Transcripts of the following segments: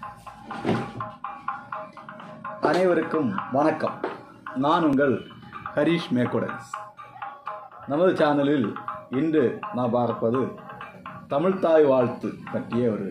அனைவருக்கும் வணக்கம் நான் உங்கள் ஹரீஷ் மேக்குடன் நமது சேனலில் இன்று நான் பார்ப்பது தமிழ்த்தாய் வாழ்த்து பற்றிய ஒரு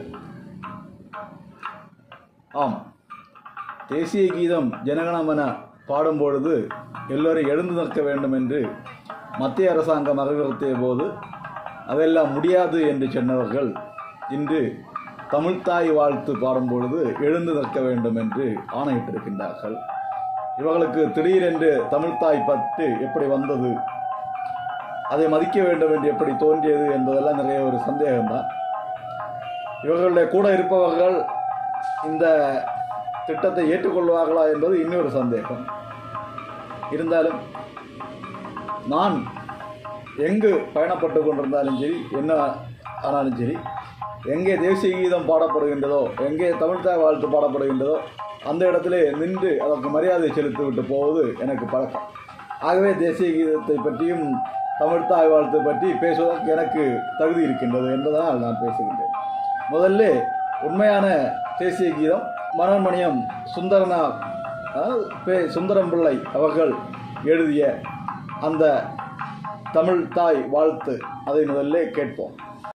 ஆம் தேசிய கீதம் ஜனகணமன பாடும்பொழுது எல்லோரும் எழுந்து நிற்க வேண்டும் என்று மத்திய அரசாங்கம் அறிவுறுத்திய போது அதெல்லாம் முடியாது என்று சொன்னவர்கள் இன்று தமிழ்த்தாய் வாழ்த்து பாடும்பொழுது எழுந்து நிற்க வேண்டும் என்று ஆணையிட்டிருக்கின்றார்கள் இவர்களுக்கு திடீரென்று தமிழ்த்தாய் பற்று எப்படி வந்தது அதை மதிக்க வேண்டும் என்று எப்படி தோன்றியது என்பதெல்லாம் நிறைய ஒரு சந்தேகம்தான் இவர்களுடைய கூட இருப்பவர்கள் இந்த திட்டத்தை ஏற்றுக்கொள்வார்களா என்பது இன்னொரு சந்தேகம் இருந்தாலும் நான் எங்கு பயணப்பட்டு கொண்டிருந்தாலும் சரி என்ன ஆனாலும் சரி எங்கே தேசிய கீதம் பாடப்படுகின்றதோ எங்கே தமிழ்தாய் வாழ்த்து பாடப்படுகின்றதோ அந்த இடத்திலே நின்று அதற்கு மரியாதை செலுத்திவிட்டு போவது எனக்கு பழக்கம் ஆகவே தேசிய கீதத்தை பற்றியும் தமிழ்தாய் வாழ்த்து பற்றி பேசுவதற்கு எனக்கு தகுதி இருக்கின்றது என்பதனால் நான் பேசுகின்றேன் முதல்ல உண்மையான தேசிய கீதம் மனோன்மணியம் சுந்தரனா அதாவது பே சுந்தரம் பிள்ளை அவர்கள் எழுதிய அந்த தமிழ் தாய் வாழ்த்து அதை முதல்ல கேட்போம்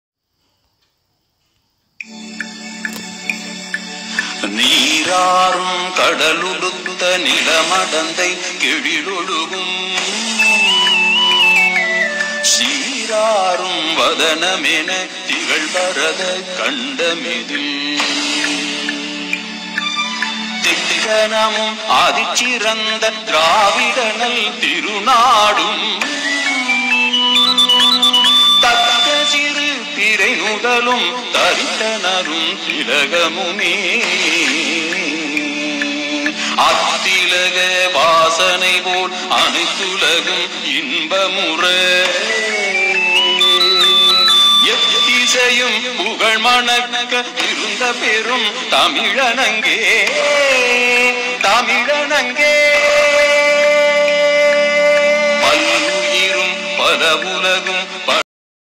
நீராறும் கடலுடுத்த நிலமடந்தை கெழிலொழுகும் சீராறும் வதனமென திகழ்வரத கண்டமிதில் திக்கணமும் ஆதிச்சிறந்த திராவிடனல் திருநாடும் தக்க சிறு பிறை நுதலும் தரித்தனரும் திலகமுமே அத்திலக வாசனை போல் அனைத்துலகும் இன்பமுற எத்திசையும் புகழ் மணக்க இருந்த பெரும் தமிழனங்கே தமிழனங்கே பல்லுயிரும் பல உலகும் ப-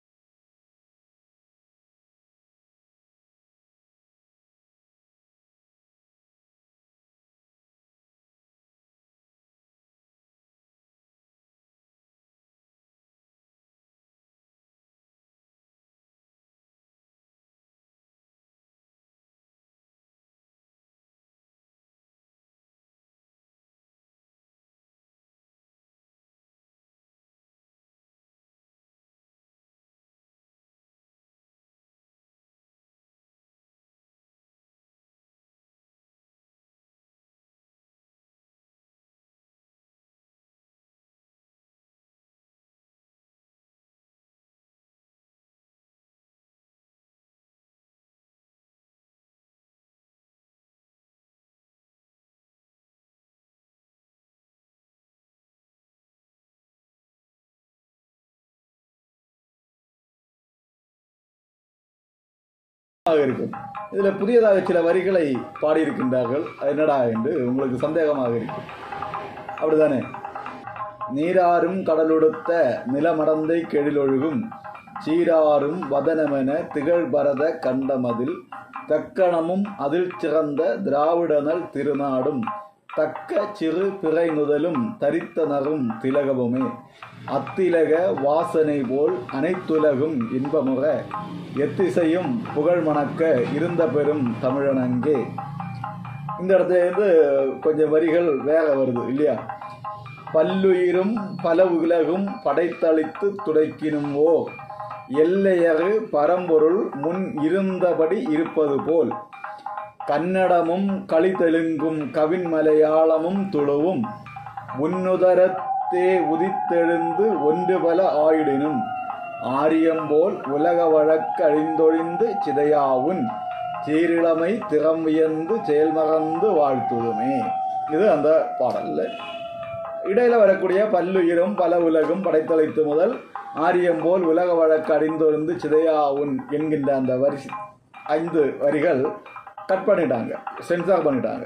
ஆக இருக்கும் இதில் புதியதாக சில வரிகளை பாடியிருக்கின்றார்கள் அது என்னடா என்று உங்களுக்கு சந்தேகமாக இருக்கும் அப்படிதானே நீராறும் கடலுடுத்த நிலமடந்தை கெழிலொழுகும் சீராறும் வதனமென திகழ்பரத கண்டமதில் தக்கணமும் அதில் சிறந்த திராவிடனல் திருநாடும் தக்க சிறு பிறை நுதலும் தரித்தனரும் திலகமுமே அத்திலக வாசனை போல் அனைத்துலகும் இன்பமுற எத்திசையும் புகழ் மணக்க இருந்த பெரும் தமிழனங்கே இந்த இடத்துல இருந்து கொஞ்சம் வரிகள் வேற வருது இல்லையா பல்லுயிரும் பல உலகும் படைத்தளித்து துடைக்கினுமோ எல்லையறு பரம்பொருள் முன் இருந்தபடி இருப்பது போல் கன்னடமும் களித்தெலுங்கும் கவின் மலையாளமும் துளுவும் உன்னுதரத்தே உதித்தெழுந்து ஒன்று பல ஆயிடினும் ஆரியம்போல் உலக வழக்கு அழிந்தொழிந்து சிதையாவுன் சீரிழமை திறம் வியந்து செயல்மறந்து வாழ்த்துதுமே இது அந்த பாடல்ல இடையில வரக்கூடிய பல்லுயிரும் பல உலகும் படைத்தளித்து முதல் ஆரியம்போல் உலக வழக்கு அடிந்தொழிந்து சிதையாவுன் என்கின்ற அந்த வரிசை ஐந்து வரிகள் கட் பண்ணிட்டாங்க சென்சார் பண்ணிட்டாங்க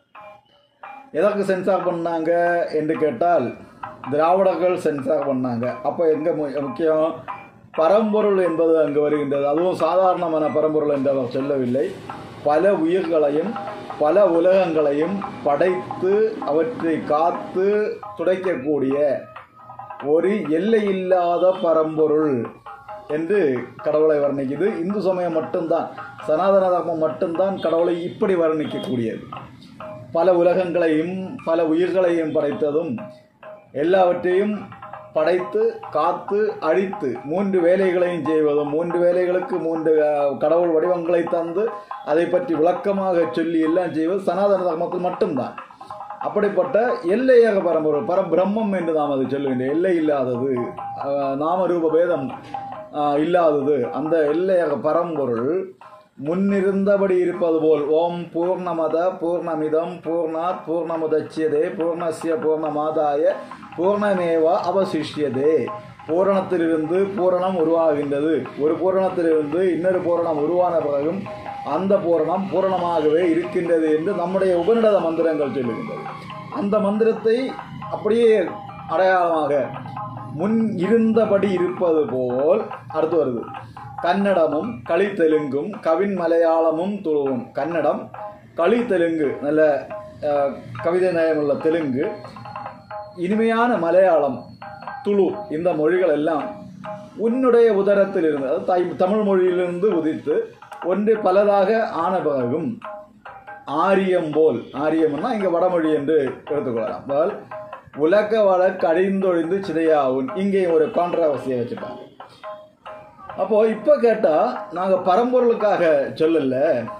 எதற்கு சென்சார் பண்ணாங்க என்று கேட்டால் திராவிடர்கள் சென்சார் பண்ணாங்க அப்போ எங்கே முக்கியம் பரம்பொருள் என்பது அங்கு வருகின்றது அதுவும் சாதாரணமான பரம்பொருள் என்று அவர் சொல்லவில்லை பல உயிர்களையும் பல உலகங்களையும் படைத்து அவற்றை காத்து துடைக்கக்கூடிய ஒரு எல்லையில்லாத பரம்பொருள் என்று கடவுளை வர்ணிக்குது இந்து சமயம் மட்டும்தான் சனாதன தர்மம் மட்டும்தான் கடவுளை இப்படி வர்ணிக்கக்கூடியது பல உலகங்களையும் பல உயிர்களையும் படைத்ததும் எல்லாவற்றையும் படைத்து காத்து அழித்து மூன்று வேலைகளையும் செய்வதும் மூன்று வேலைகளுக்கு மூன்று அஹ், கடவுள் வடிவங்களை தந்து அதை பற்றி விளக்கமாக சொல்லி எல்லாம் செய்வது சனாதன தர்மத்தில் மட்டும்தான் அப்படிப்பட்ட எல்லையாக பரம்பொருள் பரபிரம்மம் என்று நாம் அதை சொல்லுகின்றோம் எல்லை இல்லாதது அஹ், நாமரூப பேதம் அஹ், இல்லாதது அந்த எல்லையாக பரம்பொருள் முன்னிருந்தபடி இருப்பது போல் ஓம் பூர்ணமத பூர்ணமிதம் பூர்ணாத் பூர்ணமுதச்சியதே பூர்ணஸ்ய பூர்ணமாதாய பூர்ணமேவ அவசிஷ்யதே பூரணத்திலிருந்து பூரணம் உருவாகின்றது ஒரு பூரணத்திலிருந்து இன்னொரு பூரணம் உருவான பிறகும் அந்த பூரணம் பூரணமாகவே இருக்கின்றது என்று நம்முடைய உபநிடத மந்திரங்கள் சொல்லுகின்றது அந்த மந்திரத்தை அப்படியே அடையாளமாக முன் இருந்தபடி இருப்பது போல் அடுத்து வருது கன்னடமும் களி தெலுங்கும் கவின் மலையாளமும் துளுவும் கன்னடம் களி தெலுங்கு நல்ல அஹ், கவிதை நயமுள்ள தெலுங்கு இனிமையான மலையாளம் துளு இந்த மொழிகள் எல்லாம் உன்னுடைய உதரத்தில் இருந்து அதாவது தாய் தமிழ் மொழியிலிருந்து உதித்து ஒன்று பலதாக ஆன பிறகும் ஆரியம் போல் ஆரியம்னா இங்கே வடமொழி என்று எடுத்துக்கொள்ளலாம் பால் உலக வழக்கு அழிந்தொழிந்து சிதையாவும் இங்கே ஒரு கான்ட்ராவர்சியை வச்சுட்டாங்க அப்போ இப்போ கேட்டால் நாங்கள் பரம்பொருளுக்காக சொல்லல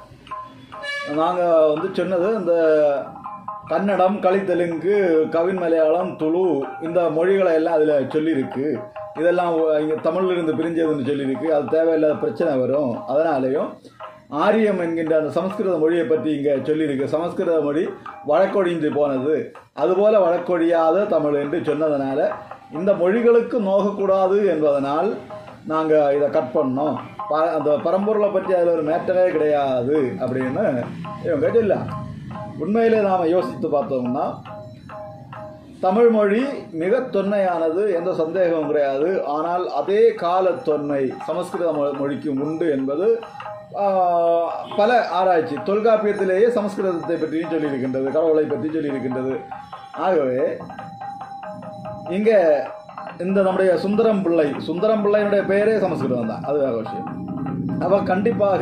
நாங்கள் வந்து சொன்னது இந்த கன்னடம் களித்தெலுங்கு கவின் மலையாளம் துளு இந்த மொழிகளை எல்லாம் அதில் சொல்லியிருக்கு இதெல்லாம் இங்கே தமிழிலிருந்து பிரிஞ்சதுன்னு சொல்லியிருக்கு அது தேவையில்லாத பிரச்சனை வரும் அதனாலேயும் ஆரியம் என்கின்ற அந்த சமஸ்கிருத மொழியை பற்றி இங்கே சொல்லியிருக்கு சமஸ்கிருத மொழி வழக்கொழிந்து போனது அதுபோல வழக்கொழியாத தமிழ் என்று சொன்னதுனால இந்த மொழிகளுக்கு நோகக்கூடாது என்பதனால் நாங்கள் இதை கட் பண்ணோம் ப அந்த பரம்பொருளை பற்றி அதில் ஒரு மேட்டரே கிடையாது அப்படின்னு இவங்க சொல்ல உண்மையிலே நாம் யோசித்து பார்த்தோம்னா தமிழ் மொழி மிக தொன்மையானது எந்த சந்தேகமும் கிடையாது ஆனால் அதே கால தொன்மை சமஸ்கிருத மொ- மொழிக்கும் உண்டு என்பது ஆஹ், பல ஆராய்ச்சி தொல்காப்பியத்திலேயே சமஸ்கிருதத்தை பற்றியும் சொல்லியிருக்கின்றது கடவுளை பற்றி சொல்லியிருக்கின்றது ஆகவே இங்கே இந்த நம்முடைய சுந்தரம் பிள்ளை சுந்தரம் பிள்ளையினுடைய பெயரே சமஸ்கிருதம் தான் அது வேற விஷயம் அப்போ கண்டிப்பாக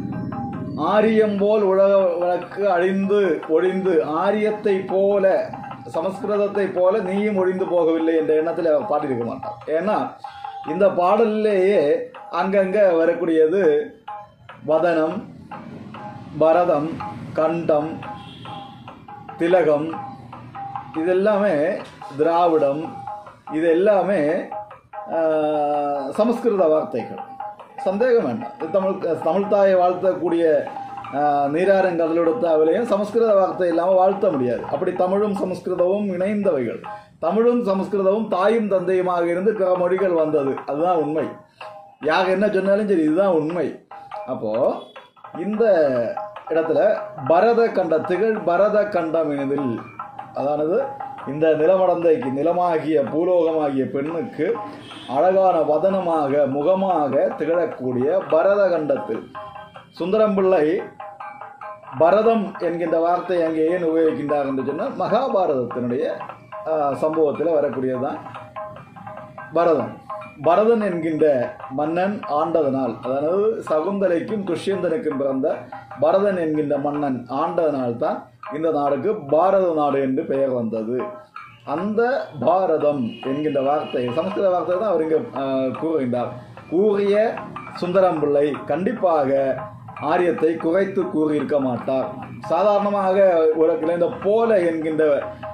ஆரியம் போல் உலக வழக்கு அழிந்து ஒழிந்து ஆரியத்தை போல சமஸ்கிருதத்தை போல நீயும் ஒழிந்து போகவில்லை என்ற எண்ணத்தில் அவர் பாடியிருக்க மாட்டார் ஏன்னா இந்த பாடலிலேயே அங்கங்கே வரக்கூடியது வதனம் பரதம் கண்டம் திலகம் இதெல்லாமே திராவிடம் இது எல்லாமே ஆஹ், சமஸ்கிருத வார்த்தைகள் சந்தேகம் வேண்டாம் இது தமிழ் தமிழ் தாயை வாழ்த்தக்கூடிய ஆஹ், நீராரன் கடலெடுத்த அவளையும் சமஸ்கிருத வார்த்தை இல்லாமல் வாழ்த்த முடியாது அப்படி தமிழும் சமஸ்கிருதமும் இணைந்தவைகள் தமிழும் சமஸ்கிருதமும் தாயும் தந்தையுமாக இருந்து பிற மொழிகள் வந்தது அதுதான் உண்மை யார் என்ன சொன்னாலும் சரி இதுதான் உண்மை அப்போ இந்த இடத்துல பரத கண்ட திகழ் பரத கண்டம் எனிதில் அதானது இந்த நிலமடந்தைக்கு நிலமாகிய பூலோகமாகிய பெண்ணுக்கு அழகான வதனமாக முகமாக திகழக்கூடிய பரத கண்டத்தில் சுந்தரம்பிள்ளை பரதம் என்கின்ற வார்த்தை அங்கே ஏன் உபயோகிக்கின்றார் என்று சொன்னால் மகாபாரதத்தினுடைய சம்பவத்தில் வரக்கூடியதுதான் பரதம் பரதன் என்கின்ற மன்னன் ஆண்டதனால் அதாவது சகுந்தலைக்கும் துஷ்யந்தனுக்கும் பிறந்த பரதன் என்கின்ற மன்னன் ஆண்டதனால் தான் இந்த நாடுக்கு பாரத நாடு என்று பெயர் வந்தது அந்த பாரதம் என்கின்ற வார்த்தை சமஸ்கிருத வார்த்தை தான் அவர் இங்கே கூறுகின்றார் கூறிய சுந்தரம் பிள்ளை கண்டிப்பாக ஆரியத்தை குறைத்து கூறியிருக்க மாட்டார் சாதாரணமாக உலகில் இந்த போல என்கின்ற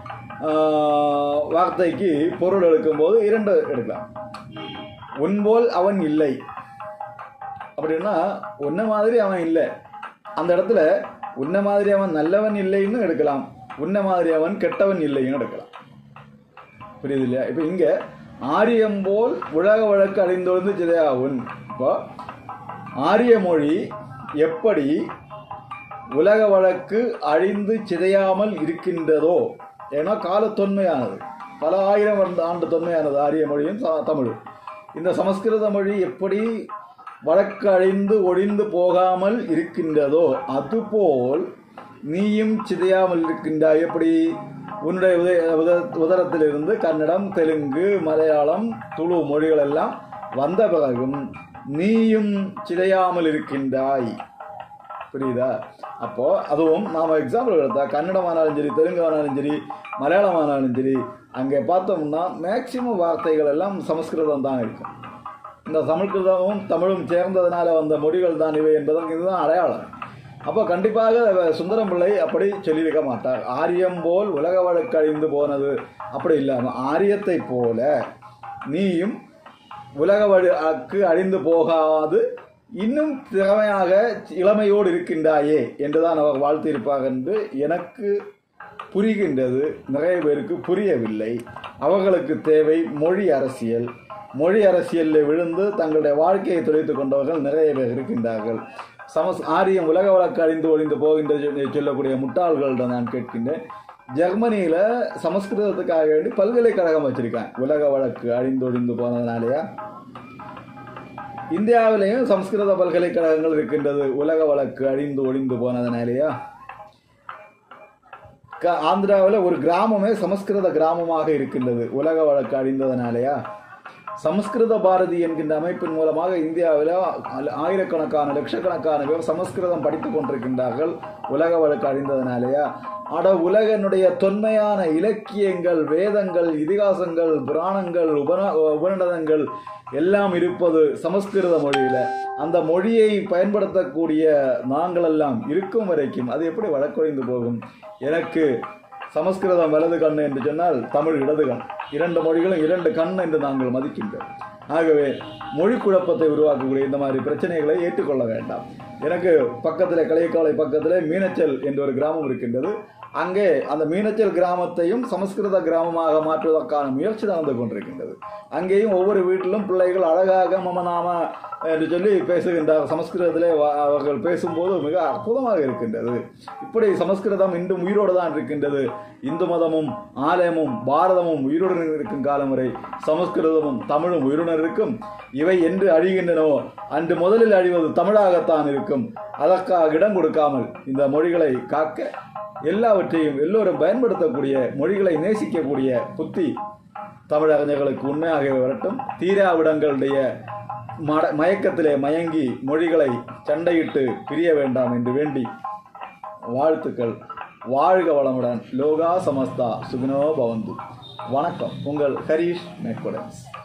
ஆஹ், வார்த்தைக்கு பொருள் எடுக்கும்போது இரண்டு எடுக்கலாம் உன்போல் அவன் இல்லை அப்படின்னா உன்ன மாதிரி அவன் இல்லை அந்த இடத்துல உன்ன மாதிரி அவன் நல்லவன் இல்லைன்னு எடுக்கலாம் உன்ன மாதிரி அவன் கெட்டவன் இல்லைன்னு எடுக்கலாம் புரியுது இல்லையா இப்போ இங்கே ஆரியம் போல் உலக வழக்கு அழிந்தொழுந்து சிதையாவுன் இப்போ ஆரிய மொழி எப்படி உலக வழக்கு அழிந்து சிதையாமல் இருக்கின்றதோ ஏன்னா கால தொன்மையானது பல ஆயிரம் வருட ஆண்டு தொன்மையானது ஆரிய மொழியும் ச- தமிழும் இந்த சமஸ்கிருத மொழி எப்படி வழக்கழிந்து ஒழிந்து போகாமல் இருக்கின்றதோ அதுபோல் நீயும் சிதையாமல் இருக்கின்றாய் எப்படி உன்னுடைய உத உத- உதரத்திலிருந்து கன்னடம் தெலுங்கு மலையாளம் துளு மொழிகள் எல்லாம் வந்த பிறகும் நீயும் சிதையாமல் இருக்கின்றாய் புரியுதா அப்போ அதுவும் நாம எக்ஸாம்பிள் எடுத்தா கன்னடமானாலும் சரி தெலுங்கானாலும் சரி மலையாளமானாலும் சரி அங்கே பார்த்தோம்னா மேக்சிமம் வார்த்தைகள் எல்லாம் சமஸ்கிருதம் தான் இருக்கும் இந்த சமஸ்கிருதமும் தமிழும் சேர்ந்ததுனால வந்த மொழிகள் தான் இவை என்பதற்கு இதுதான் அடையாளம் அப்போ கண்டிப்பாக சுந்தரம் பிள்ளை அப்படி சொல்லியிருக்க மாட்டார் ஆரியம் போல் உலக வழக்கு அழிந்து போனது அப்படி இல்லாமல் ஆரியத்தை போல நீயும் உலக வழக்கு அழிந்து போகாது இன்னும் திறமையாக இளமையோடு இருக்கின்றாயே என்றுதான் அவர் வாழ்த்தியிருப்பார் என்று எனக்கு புரிகின்றது நிறைய பேருக்கு புரியவில்லை அவர்களுக்கு தேவை மொழி அரசியல் மொழி அரசியலில் விழுந்து தங்களுடைய வாழ்க்கையை தொலைத்துக் கொண்டவர்கள் நிறைய பேர் இருக்கின்றார்கள் சமஸ் ஆரியம் உலக வழக்கு அழிந்து ஒழிந்து போகின்ற சொல்லி- சொல்லக்கூடிய முட்டாள்களிடம் நான் கேட்கின்றேன் ஜெர்மனியில சமஸ்கிருதத்துக்காக வேண்டி பல்கலைக்கழகம் வச்சிருக்காங்க உலக வழக்கு அழிந்து ஒழிந்து போனதுனாலயா இந்தியாவிலேயும் சமஸ்கிருத பல்கலைக்கழகங்கள் இருக்கின்றது உலக வழக்கு அழிந்து ஒழிந்து போனதுனாலயா க- ஆந்திராவில் ஒரு கிராமமே சமஸ்கிருத கிராமமாக இருக்கின்றது உலக வழக்கு அழிந்ததுனாலயா சமஸ்கிருத பாரதி என்கின்ற அமைப்பின் மூலமாக இந்தியாவில் ஆ- ஆயிரக்கணக்கான லட்சக்கணக்கான பேர் சமஸ்கிருதம் படித்துக் கொண்டிருக்கின்றார்கள் உலக வழக்கு அழிந்ததுனாலயா அட உலகனுடைய தொன்மையான இலக்கியங்கள் வேதங்கள் இதிகாசங்கள் புராணங்கள் உபன உபநிடதங்கள் எல்லாம் இருப்பது சமஸ்கிருத மொழியில அந்த மொழியை பயன்படுத்தக்கூடிய நாங்களெல்லாம் இருக்கும் வரைக்கும் அது எப்படி வழக்கொழிந்து போகும் எனக்கு சமஸ்கிருதம் வலது கண் என்று சொன்னால் தமிழ் இடது கண் இரண்டு மொழிகளும் இரண்டு கண் என்று நாங்கள் மதிக்கின்றோம் ஆகவே மொழி குழப்பத்தை உருவாக்கக்கூடிய இந்த மாதிரி பிரச்சனைகளை ஏற்றுக்கொள்ள வேண்டாம் எனக்கு பக்கத்தில் கலைக்காலை பக்கத்தில் மீனச்சல் என்ற ஒரு கிராமம் இருக்கின்றது அங்கே அந்த மீனச்சல் கிராமத்தையும் சமஸ்கிருத கிராமமாக மாற்றுவதற்கான முயற்சி நடந்து கொண்டிருக்கின்றது அங்கேயும் ஒவ்வொரு வீட்டிலும் பிள்ளைகள் அழகாக மமநாம என்று சொல்லி பேசுகின்றார் சமஸ்கிருதத்திலே வ- அவர்கள் பேசும்போது மிக அற்புதமாக இருக்கின்றது இப்படி சமஸ்கிருதம் இன்றும் உயிரோடு தான் இருக்கின்றது இந்து மதமும் ஆலயமும் பாரதமும் உயிருடன் இருக்கும் காலம் வரை சமஸ்கிருதமும் தமிழும் உயிருடன் இருக்கும் இவை என்று அழிகின்றனவோ அன்று முதலில் அழிவது தமிழாகத்தான் இருக்கும் அதற்காக இடம் கொடுக்காமல் இந்த மொழிகளை காக்க எல்லாவற்றையும் எல்லோரும் பயன்படுத்தக்கூடிய மொழிகளை நேசிக்கக்கூடிய புத்தி தமிழறிஞர்களுக்கு உண்மையாகவே வரட்டும் தீராவிடங்களுடைய மட மயக்கத்திலே மயங்கி மொழிகளை சண்டையிட்டு பிரிய வேண்டாம் என்று வேண்டி வாழ்த்துக்கள் வாழ்க வளமுடன் லோகா சமஸ்தா சுகினோ பவந்து வணக்கம் உங்கள் ஹரீஷ் மேக்கோடன்ஸ்